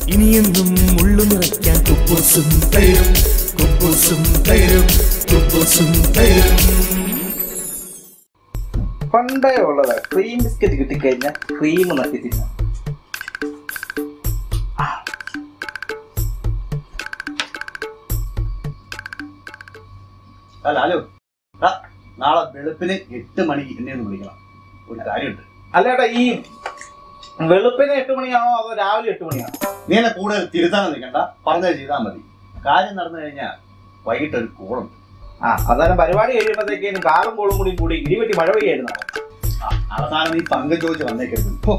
ഇനിയെന്നും ഉള്ളു നിറയ്ക്കാൻ കുപ്പൂസും തൈരും കുപ്പൂസും തൈരും കുപ്പൂസും തൈരും പണ്ടേ ഉള്ളതാ ക്രീം ബിസ്ക്കറ്റ് കിട്ടിക്കഴിഞ്ഞാൽ ക്രീം നക്കി തിന്നാം അല്ല ഹലോ ആ, നാളെ വെളുപ്പിന് എട്ട് മണിക്ക് എന്നെ ഒന്ന് വിളിക്കണം ഒരു കാര്യമുണ്ട് അല്ലേട്ടാ ഈ വെളുപ്പിന് എട്ട് മണിയാണോ അതോ രാവിലെ എട്ട് മണിയാണോ നീ എന്നെ കൂടുതൽ തിരുത്താൻ നിൽക്കണ്ട പറഞ്ഞത് ചെയ്താൽ മതി കാര്യം നടന്നു കഴിഞ്ഞാൽ വൈകിട്ട് ഒരു കോളുണ്ട് ആ അന്നേരം പരിപാടി കഴിയുമ്പോഴത്തേക്കും കാറും കോളും കൂടി കൂടി ഇടിവെട്ടി മഴ പെയ്യായിരുന്നു ആ, അവസാനം നീ പങ്കം ചോദിച്ച് വന്നേക്കരുത് ഹോ.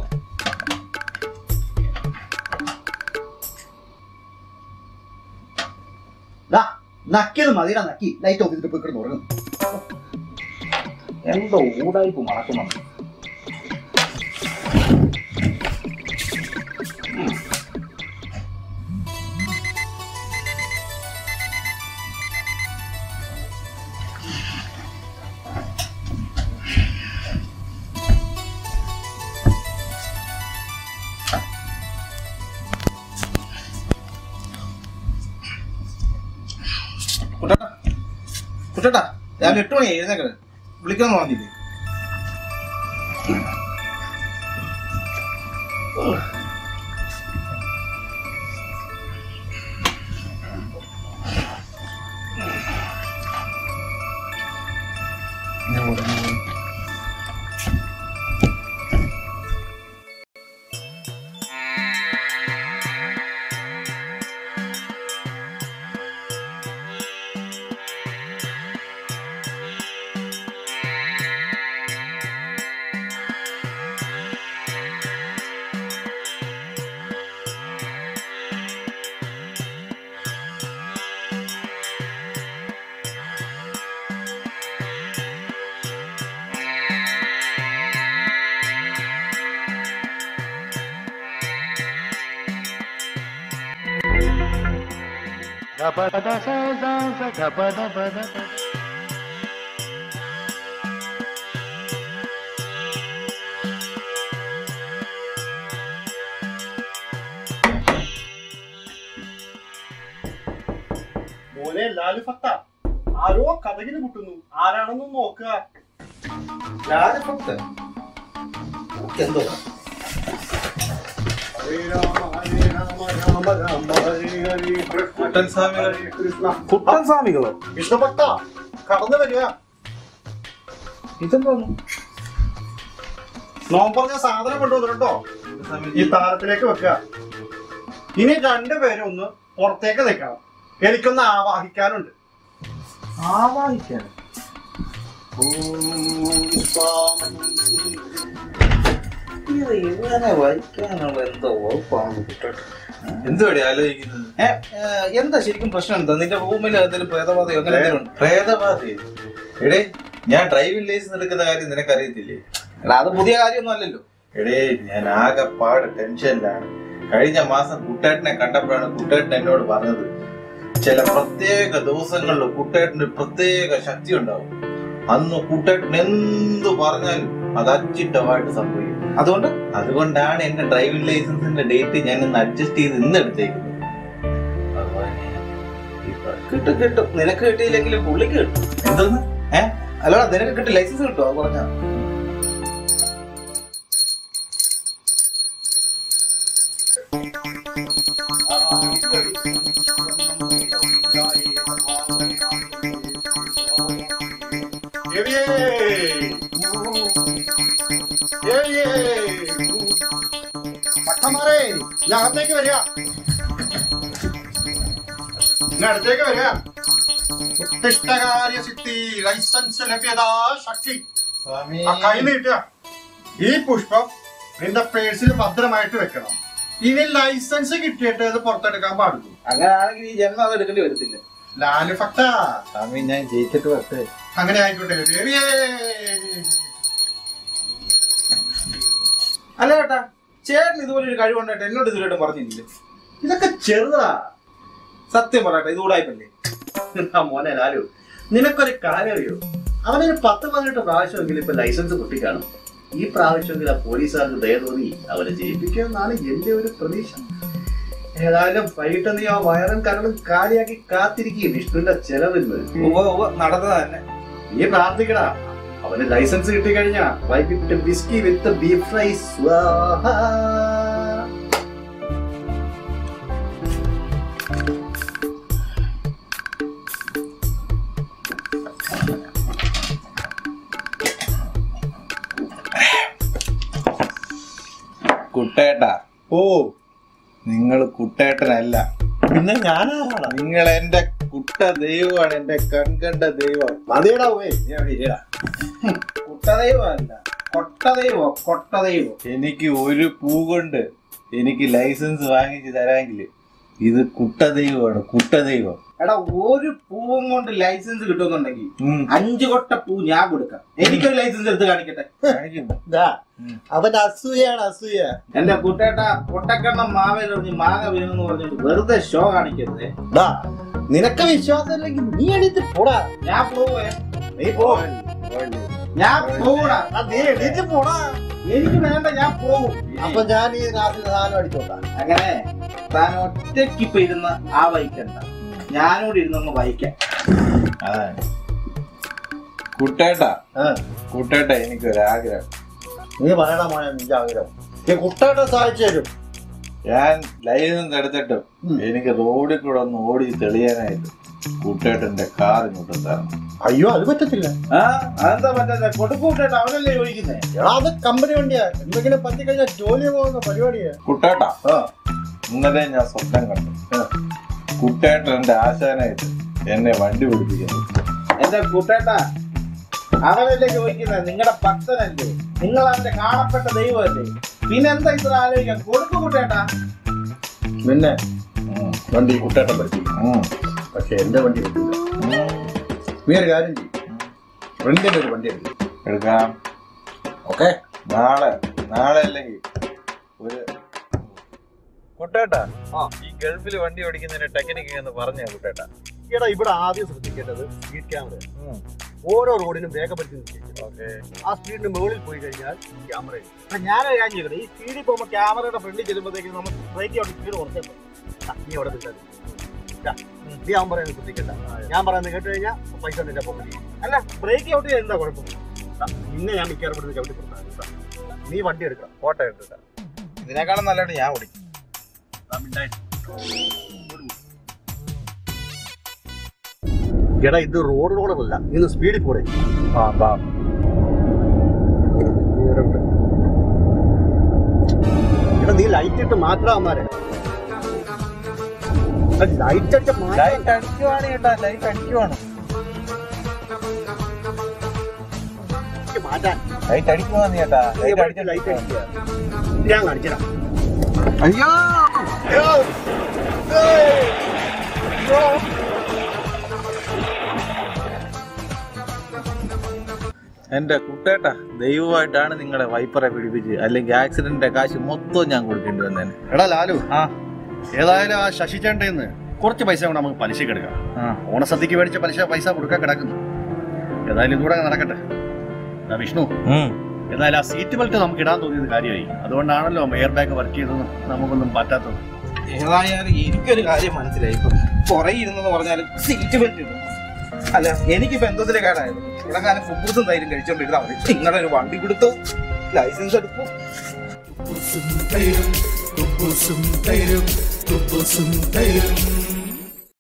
ദാ, നക്കിയത് മതിടാ നക്കി ലൈറ്റ് ഓഫ് ചെയ്തിട്ട് പോയി കിടന്ന് ഉറങ്ങും എന്തോ ഊടായിപ്പ് മണക്കുന്നുണ്ട് കുട്ടേട്ടാ കുട്ടേട്ടാ രാവിലെ എട്ട് മണി എഴുന്നേക്കത് വിളിക്കാന്ന് പറഞ്ഞില്ലേ മോനെ ലാലു ഫത്ത ആരോ കഥകിന് മുട്ടുന്നു ആരാണെന്ന് നോക്കുക രാജഭക്തൻ എന്തോ ഹരേ രാമ ഹരേ രാമ രാമ രാമ ഹരേ ഹരേ കൃഷ്ണ കുട്ടൻ സ്വാമികൾ. ഹരേ കൃഷ്ണ കുട്ടൻ സ്വാമികളോ വിഷ്ണുഭക്ത കടന്നു വരിക ഇതെന്തോന്നു നോം പറഞ്ഞ സാധനം കൊണ്ടുവന്നിട്ടുണ്ടോ ഈ താരത്തിലേക്ക് വെക്കുക ഇനി രണ്ടുപേരും ഒന്ന് പുറത്തേക്ക് നിൽക്കണം എനിക്കൊന്ന് ആവാഹിക്കാനുണ്ട് ആവാഹിക്കാൻ ഇത് എങ്ങനെ വായിക്കാനുള്ള എന്തോ വകുപ്പാണ് കുട്ടൻ എന്തുവാടി ആലോചിക്കുന്നത് ഏ, ഏ, എന്താ ശരിക്കും പ്രശ്നം എന്താ നിന്റെ റൂമിൽ എന്തെങ്കിലും പ്രേതബാധയോ അങ്ങനെ എന്തെങ്കിലും ഉണ്ടോ? പ്രേതബാധ എടേ ഞാൻ ഡ്രൈവിംഗ് ലൈസൻസ് എടുക്കുന്ന കാര്യം നിനക്കറിയത്തില്ലേ എടാ അത് പുതിയ കാര്യമൊന്നും അല്ലല്ലോ എടേ ഞാൻ ആകെപ്പാട് ടെൻഷനിലാണ് കഴിഞ്ഞ മാസം കുട്ടേട്ടനെ കണ്ടപ്പോഴാണ് കുട്ടേട്ടൻ എന്നോട് പറഞ്ഞത് ചില പ്രത്യേക ദിവസങ്ങളിൽ കുട്ടേട്ടന് പ്രത്യേക ശക്തി ഉണ്ടാവും അന്ന് കുട്ടേട്ടൻ എന്തു പറഞ്ഞാലും അത് അച്ചിട്ടമായിട്ട് സംഭവിക്കും അതുകൊണ്ട് അതുകൊണ്ടാണ് എന്റെ ഡ്രൈവിംഗ് ലൈസൻസിന്റെ ഡേറ്റ് ഞാൻ ഇന്ന് അഡ്ജസ്റ്റ് ചെയ്ത് ഇന്ന് എടുത്തേക്കുന്നത് ഭഗവാനെ, ഈ പ- കിട്ടും കിട്ടും നിനക്ക് കിട്ടിയില്ലെങ്കിലും പുള്ളിക്ക് കിട്ടും എന്തോന്ന് അല്ലടാ നിനക്ക് കിട്ടി ലൈസൻസ് കിട്ടുമോ അത് പറഞ്ഞാ പട്ടന്മാരെ ഞാൻ അകത്തേക്ക് വരിക ഇങ്ങ് അടുത്തേക്ക് വരിക ഉത്തിഷ്ടകാര്യ സിദ്ധി ലൈസൻസ് ലഭ്യത ശക്തി സ്വാമി ആ കൈ നീട്ടുക ഈ പുഷ്പം നിന്റെ പേഴ്സിൽ ഭദ്രമായിട്ട് വെക്കണം ഇനി ലൈസൻസ് കിട്ടിയിട്ട് അത് പുറത്തെടുക്കാൻ പാടുള്ളൂ അങ്ങനെയാണെങ്കിൽ ഈ ജന്മം അത് എടുക്കേണ്ടി വരത്തില്ല ലാലു ഫക്ത സ്വാമി ഞാൻ ജയിച്ചിട്ട് വരട്ടെ അങ്ങനെ ആയിക്കോട്ടെ ദേവിയേ. അല്ല കേട്ടാ ചേട്ടൻ ഇതുപോലെ ഒരു കഴിവുണ്ടായിട്ട് എന്നോട് ഇതുവരെയായിട്ടും പറഞ്ഞില്ലേ ഇതൊക്കെ ചെറുതാ സത്യം പറയട്ടെ ഇത് കൂടായ്പല്ലേ ആ മോനെ ലാലു നിനക്കൊരു കാര്യം അറിയോ അവനൊരു പത്ത് പതിനെട്ട് പ്രാവശ്യമെങ്കിലും ഇപ്പൊ ലൈസൻസ് പൊട്ടിക്കാണും ഈ പ്രാവശ്യമെങ്കിലും ആ പോലീസുകാർക്ക് ദയ തോന്നി അവനെ ജയിപ്പിക്കുമെന്നാണ് എന്റെ ഒരു പ്രതീക്ഷ ഏതായാലും വൈകിട്ട് നീ ആ വയറും കരളും കാലിയാക്കി കാത്തിരിക്കും വിഷ്ണുവിന്റെ ചെലവിന്ന് ഉവ്വ് ഉവ്വ് നടന്നത് തന്നെ നീ പ്രാർത്ഥിക്കടാ അവന് ലൈസൻസ് കിട്ടിക്കഴിഞ്ഞാ വൈകിട്ട് ബിസ്കി വിത്ത് ബീഫ് ഫ്രൈ സ്വാഹ കുട്ടേട്ടാ ഓ നിങ്ങൾ കുട്ടേട്ടനല്ല പിന്നെ ഞാനാരാടാ നിങ്ങൾ എന്റെ കുട്ട ദൈവമാണ് എന്റെ കൺകണ്ട ദൈവം മതിയടാ പോയി കുട്ടദൈവമല്ല കൊട്ടദൈവോ കൊട്ടദൈവോ എനിക്ക് ഒരു പൂ കൊണ്ട് എനിക്ക് ലൈസൻസ് വാങ്ങിച്ച് തരാമെങ്കിൽ ഇത് കുട്ട ദൈവമാണ് കുട്ട ദൈവം എടാ ഒരു പൂവും കൊണ്ട് ലൈസൻസ് കിട്ടുന്നുണ്ടെങ്കിൽ ഉം. അഞ്ചു കൊട്ട പൂ ഞാൻ കൊടുക്കാം എനിക്കൊരു ലൈസൻസ് എടുത്ത് കാണിക്കട്ടെ കാണിക്കും. ഉം. അവൻ അസൂയാണ് അസൂയ എന്റെ കുട്ടേട്ട പൊട്ടക്കണ്ണം മാവേലെറിഞ്ഞ് മാങ്ങ വീണെന്ന് പറഞ്ഞിട്ട് വെറുതെ ഷോ കാണിക്കരുത് ഡാ, നിനക്ക് വിശ്വാസം ഇല്ലെങ്കിൽ നീ എണീറ്റ് പോടാ ഞാൻ പോവേ നീ പോ ഞാൻ പോടാ ആ, നീ എണീറ്റ് പോടാ എനിക്ക് വേണ്ട ഞാൻ പോവും അപ്പൊ ഞാൻ ഈ രാത്രി സാധനം അടിച്ചോട്ടാ അങ്ങനെ താൻ ഒറ്റയ്ക്ക് ഇപ്പൊ ഇരുന്ന് ആ വഹിക്കണ്ട ഞാനൂടെ ഇരുന്നൊന്ന് വഹിക്കാം അതാണ് കുട്ടേട്ടാ ആ, കുട്ടേട്ട എനിക്കൊരാഗ്രഹം നീ പറയണ മോനെ നിന്റെ ആഗ്രഹം നീ കുട്ടയുടെ സഹായിച്ചു തരും ഞാൻ ലൈസൻസ് എടുത്തിട്ടും ഉം. എനിക്ക് റോഡിൽ കൂടെ ഒന്ന് ഓടി തെളിയാനായിട്ട് കുട്ടേട്ടന്റെ കാർ ഇങ്ങോട്ട് തരണം അയ്യോ അത് പറ്റത്തില്ല ആ അതെന്താ പറ്റാത്ത കൊടുക്കൂട്ടേട്ട അവനല്ലേ ചോദിക്കുന്നേ എടാ അത് കമ്പനി വണ്ടിയാ എന്തെങ്കിലും പറ്റിക്കഴിഞ്ഞാൽ ജോലി പോകുന്ന പരിപാടിയാ കുട്ടേട്ടാ ആ ഇന്നലെ ഞാൻ സ്വപ്നം കണ്ടു കുട്ടേട്ടൻ എന്റെ ആശാനായിട്ട് എന്നെ വണ്ടി പിടിപ്പിക്കുന്നു എന്റെ കുട്ടേട്ട അവനല്ലേ ചോദിക്കുന്നത് നിങ്ങളുടെ ഭക്തനല്ലേ നിങ്ങൾ അവന്റെ കാണപ്പെട്ട ദൈവമല്ലേ പിന്നെന്താ ഇത്ര ആലോചിക്കാൻ കൊടുക്കു കുട്ടേട്ടാ പിന്നെ ഉം. വണ്ടി കുട്ടേട്ടൻ പഠിപ്പിക്കും ഉം. പക്ഷെ എന്റെ വണ്ടി പറ്റില്ല ഉം. നീ ഒരു കാര്യം ചെയ്യും ഫ്രണ്ടിന്റെ ഒരു വണ്ടി എടുക്കും എടുക്കാം ഓക്കെ നാളെ നാളെ അല്ലെങ്കിൽ ഒരു കുട്ടേട്ടാ ഈ ഗൾഫിൽ വണ്ടി ഓടിക്കുന്നതിന്റെ ടെക്നിക്ക് എന്ന് പറഞ്ഞ കുട്ടേട്ടാ എടാ ഇവിടെ ആദ്യം ശ്രദ്ധിക്കേണ്ടത് സ്പീഡ് ക്യാമറ ഓരോ റോഡിനും വേഗപ്പെടുത്തി നിൽക്കും ഓക്കെ ആ സ്പീഡിന് മുകളിൽ പോയി കഴിഞ്ഞാൽ ക്യാമറ അപ്പൊ ഞാനൊരു കാര്യം ചോദിക്കട്ടെ ഈ സ്പീഡിൽ പോകുമ്പോൾ ക്യാമറയുടെ ഫ്രണ്ടിൽ ചെല്ലുമ്പോഴത്തേക്കും നമ്മൾ ബ്രേക്ക് ഔട്ട് സ്പീഡ് കുറച്ചേ നീ അവിടെ നിൽക്കാതെ നീ അവൻ പറയുന്നത് ശ്രദ്ധിക്കണ്ട ഞാൻ പറയുന്നത് കേട്ട് കഴിഞ്ഞാൽ പൈസ നിന്റെ പോക്കറ്റിൽ അല്ല ബ്രേക്ക് ഔട്ട് ചെയ്ത് എന്താ കുഴപ്പം നിന്നെ ഞാൻ മിക്കവാറും ഇവിടുന്ന് ചവിട്ടി കൊടുത്താൽ നീ വണ്ടി എടുക്കാം ഫോട്ടോ എടുത്തിട്ടാ ഇതിനേക്കാളും നല്ലതാണ് ഞാൻ ഓടിക്കും എടാ ഇത് റോഡ് റോഡല്ല ഇന്ന് സ്പീഡിൽ പോടെ ആ ബാ എടാ നീ ലൈറ്റ് ഇട്ട് മാറ്റടാ അമ്മാരെ ലൈറ്റ് അടിച്ച ലൈറ്റ് അടിക്കുവാണ് കേട്ടാ ലൈറ്റ് അടിക്കുവാണ് മാറ്റാൻ ലൈറ്റ് അടിക്കുവാന്ന് ചേട്ടാ ലൈറ്റ് അടിച്ച ലൈറ്റ് അടിക്കുക ഞാൻ കാണിച്ചടാ അയ്യോ എന്റെ കുട്ടേട്ട ദൈവമായിട്ടാണ് നിങ്ങളെ വൈപ്പറെ പിടിപ്പിച്ച് അല്ലെങ്കിൽ ആക്സിഡന്റിന്റെ കാശ് മൊത്തം ഞാൻ കൊടുക്കേണ്ടി വന്നേനെ എടാ ലാലു ആ ഏതായാലും ആ ശശിചേട്ടന്ന് കുറച്ച് പൈസ കൊണ്ട് നമുക്ക് പലിശക്ക് എടുക്കാം ആ ഓണസദ്യക്ക് മേടിച്ച പലിശ പൈസ കൊടുക്കാൻ കിടക്കുന്നു ഏതായാലും ഇതുകൂടെ അങ്ങ് നടക്കട്ടെ എടാ വിഷ്ണു ഉം. എന്നാലും ആ സീറ്റ് ബെൽറ്റ് നമുക്ക് ഇടാൻ തോന്നിയത് കാര്യമായി അതുകൊണ്ടാണല്ലോ എയർ ബാഗ് വർക്ക് ചെയ്തത് നമുക്കൊന്നും പറ്റാത്തത് ഏതായാലും എനിക്കൊരു കാര്യം മനസ്സിലായി ഇപ്പൊ പുറകെ ഇരുന്നെന്ന് പറഞ്ഞാൽ സീറ്റ് ബെൽറ്റ് ഇടും അല്ല എനിക്കിപ്പോ എന്തോത്തിലെ കേടായത് ഇവിടെ കാലം ഫുഡ്ബൂസും തൈരും കഴിച്ചോണ്ടിരുന്നാ മതി നിങ്ങളുടെ ഒരു വണ്ടി കൊടുത്തു ലൈസൻസ് എടുക്കും കുപ്പുസും തൈരും കുപ്പുസും തൈരും കുപ്പുസും തൈരും